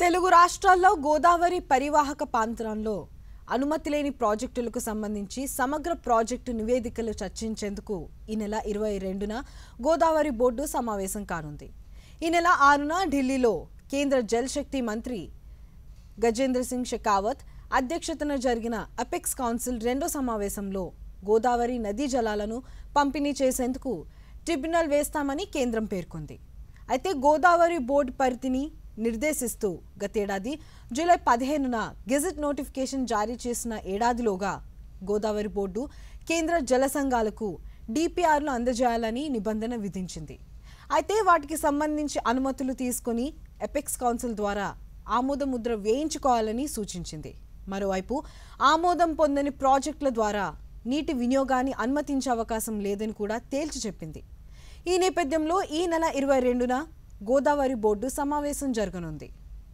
తెలుగు రాష్ట్రాల్లో గోదావరి పరివాహక ప్రాంతంలో అనుమతి లేని ప్రాజెక్టులకు సంబంధించి సమగ్ర ప్రాజెక్టు నివేదికలు చర్చించేందుకు ఈ నెల ఇరవై రెండున గోదావరి బోర్డు సమావేశం కానుంది ఈ నెల ఆరున ఢిల్లీలో కేంద్ర జలశక్తి మంత్రి గజేంద్ర సింగ్ షెకావత్ అధ్యక్షతన జరిగిన అపెక్స్ కౌన్సిల్ రెండో సమావేశంలో గోదావరి నదీ జలాలను పంపిణీ చేసేందుకు ట్రిబ్యునల్ వేస్తామని కేంద్రం పేర్కొంది అయితే గోదావరి బోర్డు పరిధిని నిర్దేశిస్తూ గతేడాది జూలై పదిహేనున గెజెట్ నోటిఫికేషన్ జారీ చేసిన ఏడాదిలోగా గోదావరి బోర్డు కేంద్ర జల సంఘాలకు డిపిఆర్లు అందజేయాలని నిబంధన విధించింది అయితే వాటికి సంబంధించి అనుమతులు తీసుకొని ఎపెక్స్ కౌన్సిల్ ద్వారా ఆమోద ముద్ర వేయించుకోవాలని సూచించింది మరోవైపు ఆమోదం పొందని ప్రాజెక్టుల ద్వారా నీటి వినియోగాన్ని అనుమతించే అవకాశం లేదని కూడా తేల్చి చెప్పింది ఈ నేపథ్యంలో ఈ నెల ఇరవై రెండున గోదావరి బోర్డు సమావేశం జరగనుంది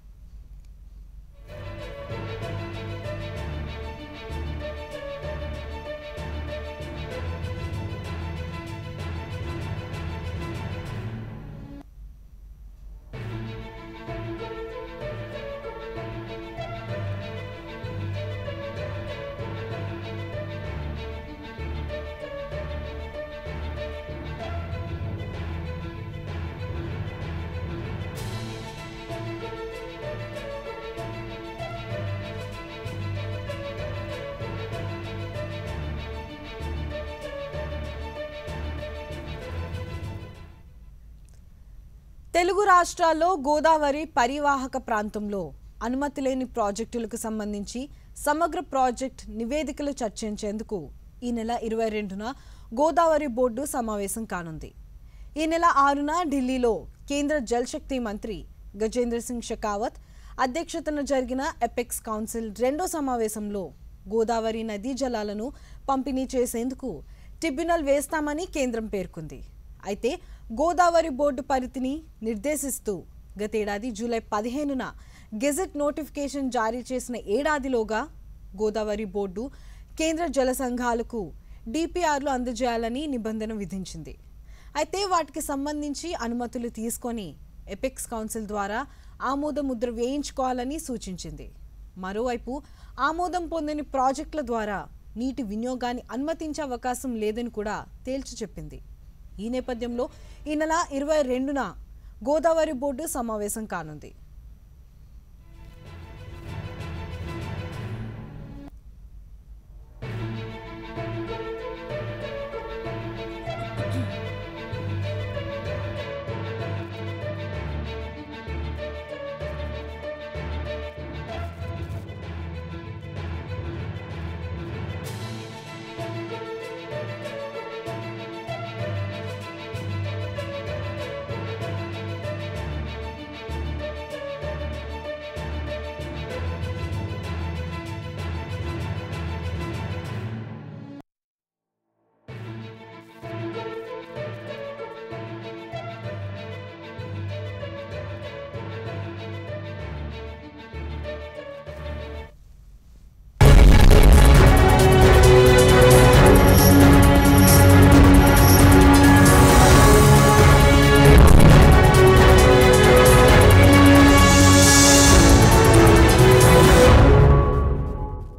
తెలుగు రాష్ట్రాల్లో గోదావరి పరివాహక ప్రాంతంలో అనుమతి లేని ప్రాజెక్టులకు సంబంధించి సమగ్ర ప్రాజెక్ట్ నివేదికలు చర్చించేందుకు ఈ నెల ఇరవై రెండున గోదావరి బోర్డు సమావేశం కానుంది ఈ నెల ఆరున ఢిల్లీలో కేంద్ర జలశక్తి మంత్రి గజేంద్ర సింగ్ షెకావత్ అధ్యక్షతన జరిగిన ఎపెక్స్ కౌన్సిల్ రెండో సమావేశంలో గోదావరి నదీ జలాలను పంపిణీ చేసేందుకు ట్రిబ్యునల్ వేస్తామని కేంద్రం పేర్కొంది అయితే గోదావరి బోర్డు పరిధిని నిర్దేశిస్తూ గతేడాది జూలై పదిహేనున గెజెట్ నోటిఫికేషన్ జారీ చేసిన ఏడాదిలోగా గోదావరి బోర్డు కేంద్ర జల సంఘాలకు డిపిఆర్లు అందజేయాలని నిబంధన విధించింది అయితే వాటికి సంబంధించి అనుమతులు తీసుకొని ఎపెక్స్ కౌన్సిల్ ద్వారా ఆమోద ముద్ర వేయించుకోవాలని సూచించింది మరోవైపు ఆమోదం పొందని ప్రాజెక్టుల ద్వారా నీటి వినియోగాన్ని అనుమతించే అవకాశం లేదని కూడా తేల్చి చెప్పింది ఈ నేపథ్యంలో ఈ నెల ఇరవై రెండున గోదావరి బోర్డు సమావేశం కానుంది